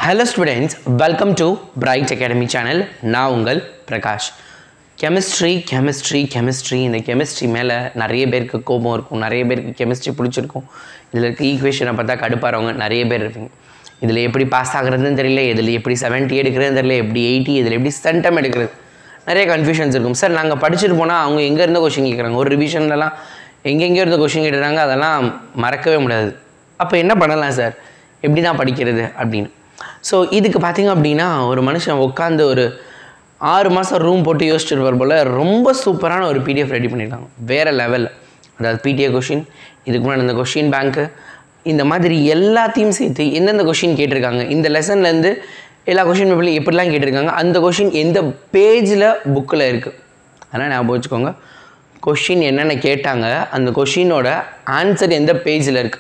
hello students welcome to bright academy channel நான் உங்கள் Prakash chemistry chemistry chemistry இந்த chemistry மேலே நிறைய பேருக்கு கோபம் இருக்கும் நிறைய பேருக்கு கெமிஸ்ட்ரி பிடிச்சிருக்கும் இதில் இருக்க ஈக்குவேஷனை பார்த்தா கடுப்பாறவங்க நிறைய பேர் இருப்பீங்க இதில் எப்படி பாஸ் ஆகுறதுன்னு தெரியல இதில் எப்படி செவன்ட்டி எடுக்கிறதுன்னு தெரியல எப்படி எயிட்டி இதில் எப்படி சென்டம் எடுக்கிறது நிறைய கன்ஃபியூஷன்ஸ் இருக்கும் சார் நாங்கள் படிச்சுட்டு போனால் அவங்க எங்கே இருந்தோ கொஷின் கேட்குறாங்க ஒரு ரிவிஷன்லலாம் எங்கெங்கே இருந்த கொஷின் கேட்டுறாங்க அதெல்லாம் மறக்கவே முடியாது அப்போ என்ன பண்ணலாம் சார் எப்படி தான் படிக்கிறது அப்படின்னு ஸோ இதுக்கு பார்த்தீங்க அப்படின்னா ஒரு மனுஷன் உட்காந்து ஒரு ஆறு மாதம் ரூம் போட்டு யோசிச்சுட்டு வர போல் ரொம்ப சூப்பரான ஒரு பிடிஎஃப் ரெடி பண்ணியிருக்காங்க வேறு லெவலில் அதாவது பிடிஏ கொஷின் இதுக்கு முன்னாடி இந்த கொஷின் பேங்க்கு இந்த மாதிரி எல்லாத்தையும் சேர்த்து எந்தெந்த கொஷின் கேட்டிருக்காங்க இந்த லெசன்லேருந்து எல்லா கொஷின் பேப்பர்லையும் எப்படிலாம் கேட்டிருக்காங்க அந்த கொஷின் எந்த பேஜில் புக்கில் இருக்குது அதனால் ஞாபகம் வச்சுக்கோங்க கொஷின் என்னென்ன கேட்டாங்க அந்த கொஷினோட ஆன்சர் எந்த பேஜில் இருக்குது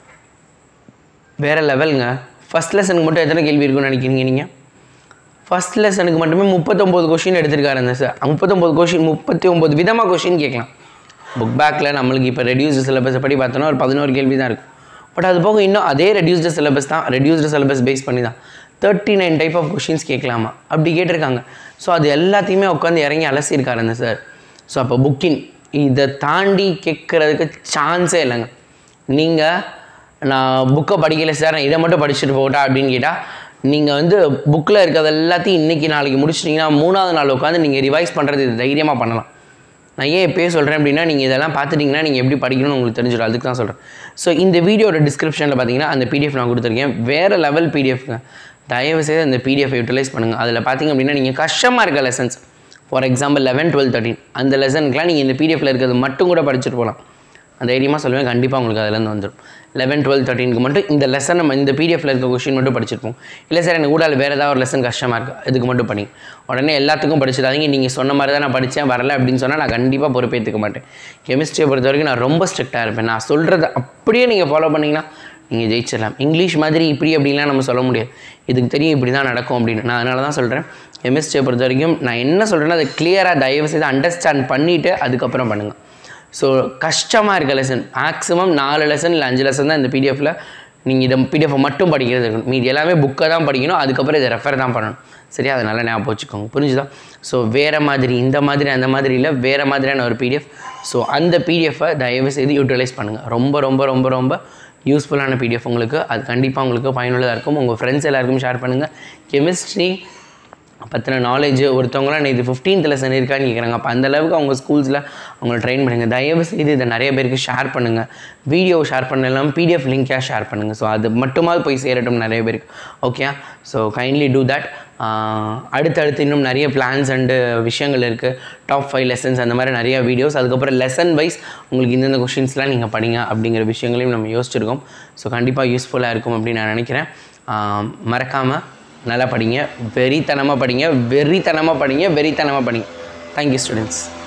வேறு லெவலுங்க ஃபஸ்ட் லெசனுக்கு மட்டும் எத்தனை கேள்வி இருக்குன்னு நினைக்கிறீங்க நீங்கள் ஃபஸ்ட் லெசனுக்கு மட்டுமே முப்பத்தொம்போது கொஷின் எடுத்திருக்காரு அந்த சார் முப்பத்தொம்போது கொஷின் முப்பத்தி ஒம்பது விதமாக கொஷின் கேட்கலாம் புக் பேக்கில் நம்மளுக்கு இப்போ ரெடியூஸ்டு சிலபஸை படி பார்த்தோன்னா ஒரு பதினோரு கேள்வி தான் இருக்கும் பட் அது போக இன்னும் அதே ரெடியூஸ்டு சிலபஸ் தான் ரெடியூஸ்டு சிலபஸ் பேஸ் பண்ணி தான் thirty nine type of questions கேட்கலாமா அப்படி கேட்டிருக்காங்க ஸோ அது எல்லாத்தையுமே உட்காந்து இறங்கி அலசியிருக்காரு அந்த சார் ஸோ அப்போ புக்கின் இதை தாண்டி கேட்குறதுக்கு சான்ஸே இல்லைங்க நீங்கள் நான் புக்கை படிக்கல சார் நான் இதை மட்டும் படிச்சுட்டு போகட்டா அப்படின்னு கேட்டால் நீங்கள் வந்து புக்கில் இருக்கிறது எல்லாத்தையும் இன்றைக்கி நாளைக்கு முடிச்சிட்டிங்கன்னா மூணாவது நாள் உட்காந்து நீங்கள் ரிவைஸ் பண்ணுறது இது தைரியமாக பண்ணலாம் நான் ஏன் இப்போயே சொல்கிறேன் அப்படின்னா நீங்கள் இதெல்லாம் பார்த்துட்டிங்கன்னா நீங்கள் எப்படி படிக்கணும்னு உங்களுக்கு தெரிஞ்சிடும் அதுக்கு தான் சொல்கிறேன் ஸோ இந்த வீடியோட டிஸ்கிரிப்ஷனில் பார்த்தீங்கன்னா அந்த பிடிஎஃப் நான் கொடுத்துருக்கேன் வேறு லெவல் பிடிஎஃப்ங்க தயவு செய்து அந்த பிடிஎஃப் யூட்டிலைஸ் பண்ணுங்கள் அதில் பார்த்தீங்க அப்படின்னா நீங்கள் கஷ்டமாக இருக்க lessons for example eleven twelve thirteen அந்த லெசனுக்குலாம் நீங்கள் இந்த பிடிஎஃப்ல இருக்கிறது மட்டும் கூட படிச்சுட்டு போகலாம் நான் தைரியமாக சொல்லுவேன் கண்டிப்பாக உங்களுக்கு அதுலேருந்து வந்துடும் லெவன் டுவெல் தேர்ட்டினுக்கு மட்டும் இந்த லெசன் நம்ம இந்த பிடிஎஃப்ல இருக்க கொஷின் மட்டும் படிச்சிருப்போம் இல்லை சார் எனக்கு கூட வேறு ஏதாவது ஒரு லெசன் கஷ்டமாக இருக்குது இதுக்கு மட்டும் பண்ணி உடனே எல்லாத்துக்கும் படிச்சிடாதீங்க நீங்கள் சொன்ன மாதிரி தான் நான் படித்தேன் வரல அப்படின்னு சொன்னால் நான் கண்டிப்பாக பொறுப்பேற்றுக்க மாட்டேன் கெமிஸ்ட்ரியை பொறுத்த வரைக்கும் நான் ரொம்ப ஸ்ட்ரிக்டாக இருப்பேன் நான் சொல்கிறத அப்படியே நீங்கள் ஃபாலோ பண்ணிங்கன்னா நீங்கள் ஜெயிச்சிடலாம் இங்கிலீஷ் மாதிரி இப்படி அப்படின்லாம் நம்ம சொல்ல முடியாது இதுக்கு தெரியும் இப்படி தான் நடக்கும் அப்படின்னு நான் அதனால தான் சொல்கிறேன் கெமிஸ்ட்ரியை பொறுத்த வரைக்கும் நான் என்ன சொல்கிறேன்னா அதை கிளியராக தயவு செய்து அண்டர்ஸ்டாண்ட் பண்ணிவிட்டு அதுக்கப்புறம் பண்ணுங்கள் ஸோ கஷ்டமாக இருக்க லெசன் மேக்ஸிமம் நாலு லெசன் இல்லை அஞ்சு லெசன் தான் இந்த பிடிஎஃப்பில் நீங்கள் இதை பிடிஎஃப்பை மட்டும் படிக்கிறது இருக்கணும் மீதி எல்லாமே புக்கை தான் படிக்கணும் அதுக்கப்புறம் இதை ரெஃபர் தான் பண்ணணும் சரியா அதனால் ஞாபகம் வச்சுக்கோங்க புரிஞ்சுதா ஸோ வேறு மாதிரி இந்த மாதிரி அந்த மாதிரி இல்லை வேறு மாதிரியான ஒரு பிடிஎஃப் ஸோ அந்த பிடிஎஃப்பை தயவு செய்து யூட்டிலைஸ் பண்ணுங்கள் ரொம்ப ரொம்ப ரொம்ப ரொம்ப யூஸ்ஃபுல்லான பிடிஎஃப் உங்களுக்கு அது கண்டிப்பாக உங்களுக்கு பயனுள்ளதாக இருக்கும் உங்கள் ஃப்ரெண்ட்ஸ் எல்லாருக்கும் ஷேர் பண்ணுங்கள் கெமிஸ்ட்ரி பற்றின நாலேஜ் ஒருத்தவங்களாம் இது ஃபிஃப்டீன்த் லெசன் இருக்கான்னு கேட்குறாங்க அப்போ அந்த அளவுக்கு அவங்க ஸ்கூல்ஸில் அவங்கள ட்ரெயின் பண்ணுங்கள் தயவு செய்து இதை நிறைய பேருக்கு ஷேர் பண்ணுங்கள் வீடியோ ஷேர் பண்ண இல்லாமல் பிடிஎஃப் லிங்காக ஷேர் பண்ணுங்கள் ஸோ அது மட்டுமாவது போய் சேரட்டும் நிறைய பேருக்கு okay so kindly do that அடுத்தடுத்து இன்னும் நிறைய பிளான்ஸ் அண்டு விஷயங்கள் இருக்குது டாப் ஃபைவ் லெசன்ஸ் அந்த மாதிரி நிறைய வீடியோஸ் அதுக்கப்புறம் லெசன் வைஸ் உங்களுக்கு இந்தந்த கொஷின்ஸ்லாம் நீங்கள் படிங்க அப்படிங்கிற விஷயங்களையும் நம்ம யோசிச்சிருக்கோம் ஸோ கண்டிப்பாக யூஸ்ஃபுல்லாக இருக்கும் அப்படின்னு நான் நினைக்கிறேன் மறக்காமல் நல்லா படிங்க வெறித்தனமாக படிங்க வெறித்தனமாக படிங்க வெறித்தனமாக படிங்க தேங்க்யூ ஸ்டூடெண்ட்ஸ்